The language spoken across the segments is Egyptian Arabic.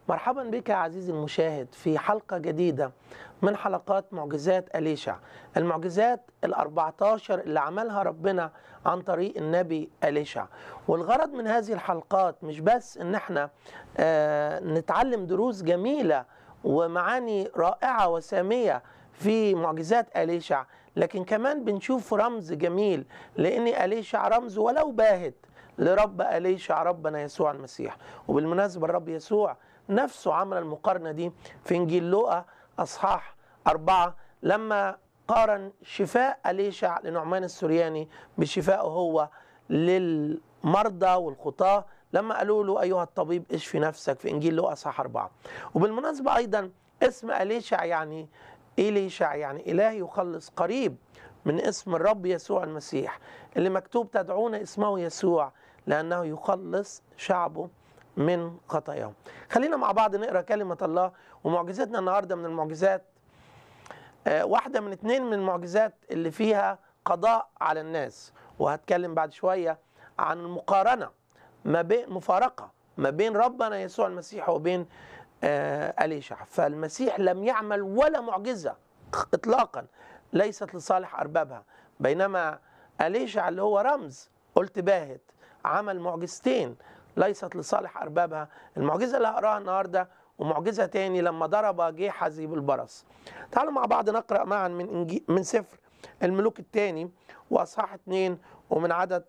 مرحبا بك يا عزيزي المشاهد في حلقة جديدة من حلقات معجزات أليشع المعجزات ال14 اللي عملها ربنا عن طريق النبي أليشع والغرض من هذه الحلقات مش بس ان احنا آه نتعلم دروس جميلة ومعاني رائعة وسامية في معجزات أليشع لكن كمان بنشوف رمز جميل لأن أليشع رمز ولو باهت لرب أليشع ربنا يسوع المسيح وبالمناسبة الرب يسوع نفسه عمل المقارنة دي في إنجيل لوقا أصحاح أربعة لما قارن شفاء أليشع لنعمان السرياني بشفائه هو للمرضى والخطاة لما قالوا له أيها الطبيب اشفي نفسك في إنجيل لوقا أصحاح أربعة وبالمناسبة أيضا اسم أليشع يعني إليشع يعني إله يخلص قريب من اسم الرب يسوع المسيح اللي مكتوب تدعون اسمه يسوع لأنه يخلص شعبه من خطاياهم خلينا مع بعض نقرأ كلمة الله ومعجزتنا النهاردة من المعجزات آه واحدة من اتنين من المعجزات اللي فيها قضاء على الناس وهتكلم بعد شوية عن المقارنة ما بين مفارقة ما بين ربنا يسوع المسيح وبين آه أليشع فالمسيح لم يعمل ولا معجزة إطلاقا ليست لصالح أربابها بينما أليشع اللي هو رمز قلت باهت عمل معجزتين ليست لصالح أربابها المعجزة اللي هقراها النهاردة ومعجزة تاني لما ضرب جيحزي بالبرص تعالوا مع بعض نقرأ معا من, إنجي من سفر الملوك الثاني وأصحاح اثنين ومن عدد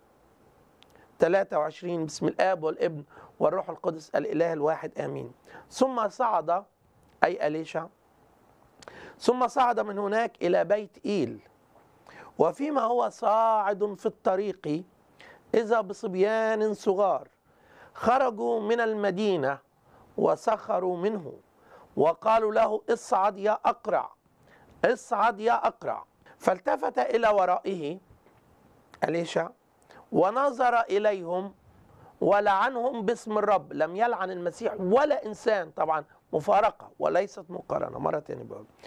23 بسم الآب والابن والروح القدس الإله الواحد آمين ثم صعد أي أليشع ثم صعد من هناك إلى بيت إيل وفيما هو صاعد في الطريق إذا بصبيان صغار خرجوا من المدينة وسخروا منه وقالوا له اصعد يا أقرع اصعد يا أقرع فالتفت إلى ورائه أليشع ونظر إليهم ولعنهم باسم الرب لم يلعن المسيح ولا إنسان طبعا مفارقة وليست مقارنة مرة تانية بقول